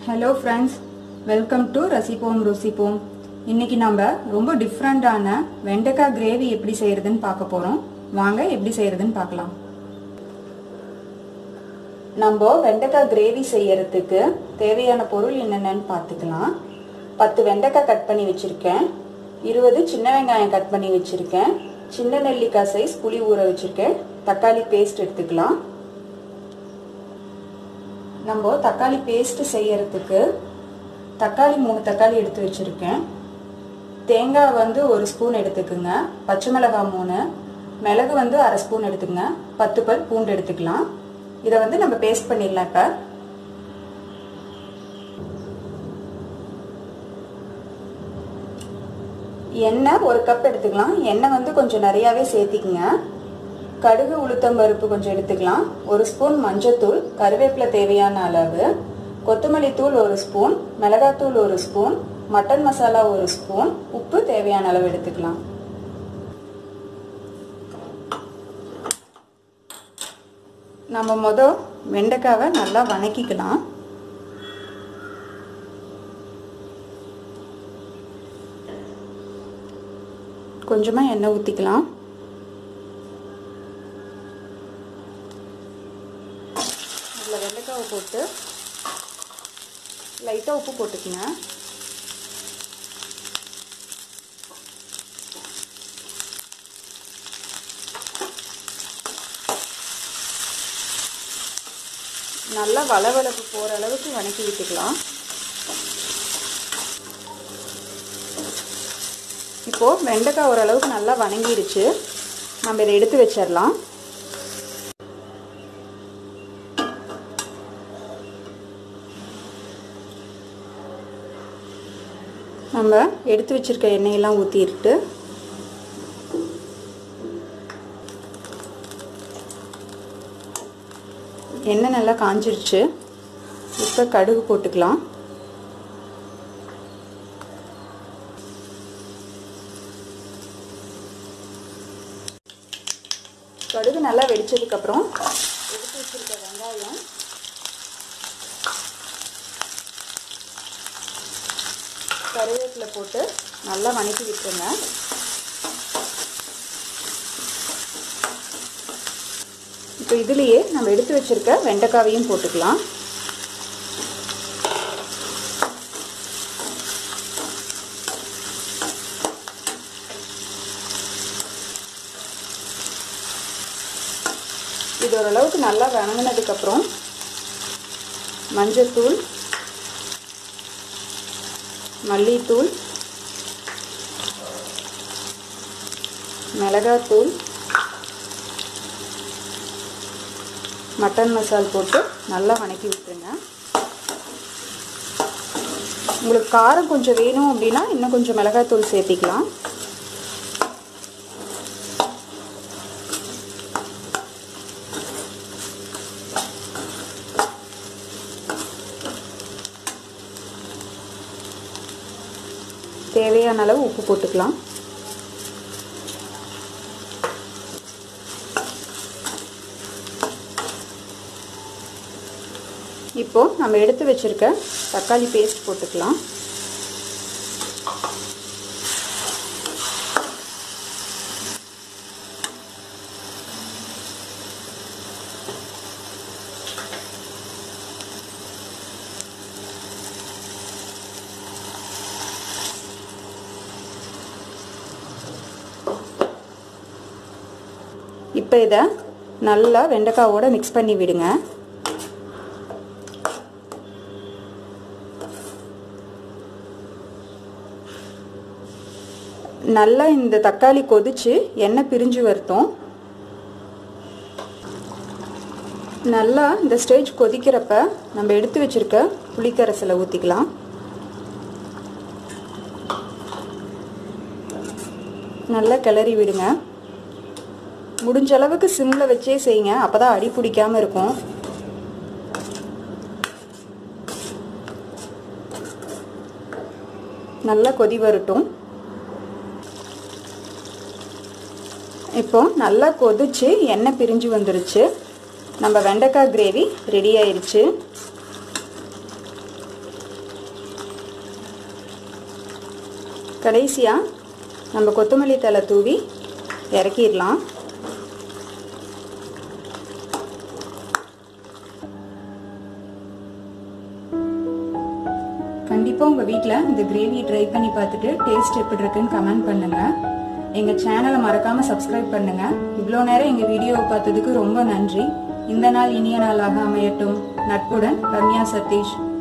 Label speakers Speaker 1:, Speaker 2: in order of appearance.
Speaker 1: hello friends welcome to ரசிப்போம் ருசிப்போம் இன்னைக்கு நம்ம ரொம்ப டிஃப்ரெண்டான வெண்டைக்காய் கிரேவி எப்படி செய்யறதுன்னு பார்க்க போறோம் வாங்க எப்படி செய்யறதுன்னு பார்க்கலாம் நம்ம வெண்டைக்காய் கிரேவி செய்யறதுக்கு தேவையான பொருள் என்னென்னு பார்த்துக்கலாம் பத்து வெண்டைக்காய் கட் பண்ணி வச்சிருக்கேன் இருபது சின்ன வெங்காயம் கட் பண்ணி வச்சிருக்கேன் சின்ன நெல்லிக்காய் சைஸ் புளி ஊற வச்சிருக்கேன் தக்காளி பேஸ்ட் எடுத்துக்கலாம் நம்ம தக்காளி பேஸ்ட் செய்யறதுக்கு தக்காளி மூணு தக்காளி எடுத்து வச்சிருக்கேன் தேங்காய் வந்து ஒரு ஸ்பூன் எடுத்துக்குங்க பச்சை மிளகாய் மூணு மிளகு வந்து அரை ஸ்பூன் எடுத்துக்கங்க பத்து பல் பூண்டு எடுத்துக்கலாம் இதை வந்து நம்ம பேஸ்ட் பண்ணிடலாம் இப்போ எண்ணெய் ஒரு கப் எடுத்துக்கலாம் எண்ணெய் வந்து கொஞ்சம் நிறையாவே சேர்த்திக்குங்க கடுகு உளுத்தம் பருப்பு கொஞ்சம் எடுத்துக்கலாம் ஒரு ஸ்பூன் மஞ்சத்தூள் கருவேப்பிலை தேவையான அளவு கொத்தமல்லி தூள் ஒரு ஸ்பூன் மிளகாத்தூள் ஒரு ஸ்பூன் மட்டன் மசாலா ஒரு ஸ்பூன் உப்பு தேவையான அளவு எடுத்துக்கலாம் நம்ம மொதல் வெண்டைக்காவை நல்லா வணக்கிக்கலாம் கொஞ்சமாக எண்ணெய் ஊற்றிக்கலாம் அதில் வெண்டைக்காவை போட்டு லைட்டாக உப்பு போட்டுக்கங்க நல்லா வளவளப்பு போகிற அளவுக்கு வணக்கி விட்டுக்கலாம் இப்போது வெண்டைக்காய் ஓரளவுக்கு நல்லா வணங்கிருச்சு நம்ம இதை எடுத்து வச்சிடலாம் நம்ம எடுத்து வச்சிருக்க எண்ணெயெல்லாம் ஊற்றிட்டு எண்ணெய் நல்லா காஞ்சிருச்சு இப்போ கடுகு போட்டுக்கலாம் கடுகு நல்லா வெடிச்சதுக்கப்புறம் எடுத்து வச்சிருக்க வெங்காயம் கருவேப்பிலை போட்டு நல்லா வணக்கி விட்டுருங்க இப்போ இதுலேயே நம்ம எடுத்து வச்சிருக்க வெண்டைக்காவையும் போட்டுக்கலாம் இது ஓரளவுக்கு நல்லா வணங்கினதுக்கப்புறம் மஞ்சத்தூள் மல்லித்தூள் மிளகாத்தூள் மட்டன் மசால் போட்டு நல்லா வணக்கி விட்டுருங்க உங்களுக்கு காரம் கொஞ்சம் வேணும் அப்படின்னா இன்னும் கொஞ்சம் மிளகாத்தூள் சேர்த்திக்கலாம் தேவையான அளவு உப்பு போட்டுக்கலாம் இப்போ நம்ம எடுத்து வச்சிருக்க தக்காளி பேஸ்ட் போட்டுக்கலாம் இப்போ இதை நல்லா வெண்டைக்காவோட மிக்ஸ் பண்ணி விடுங்க நல்லா இந்த தக்காளி கொதிச்சு எண்ணெய் பிரிஞ்சு வருத்தோம் நல்லா இந்த ஸ்டேஜ் கொதிக்கிறப்ப நம்ம எடுத்து வச்சிருக்க புளிக்கரசலை ஊற்றிக்கலாம் நல்லா கிளறி விடுங்க முடிஞ்ச அளவுக்கு சிம்மில் வச்சே செய்யுங்க அப்போ தான் அடி பிடிக்காமல் இருக்கும் நல்லா கொதி வரட்டும் இப்போ நல்லா கொதிச்சு எண்ணெய் பிரிஞ்சு வந்துருச்சு நம்ம வெண்டைக்காய் கிரேவி ரெடி ஆயிடுச்சு கடைசியாக நம்ம கொத்தமல்லி தலை தூவி இறக்கிடலாம் கண்டிப்பாக உங்கள் வீட்டில் இந்த கிரேவியை ட்ரை பண்ணி பார்த்துட்டு டேஸ்ட் எப்படி இருக்குன்னு கமெண்ட் பண்ணுங்கள் எங்கள் சேனலை மறக்காமல் சப்ஸ்கிரைப் பண்ணுங்கள் இவ்வளோ நேரம் எங்கள் வீடியோவை பார்த்ததுக்கு ரொம்ப நன்றி இந்த நாள் இனிய நாளாக அமையட்டும் நட்புடன் ரம்யா சதீஷ்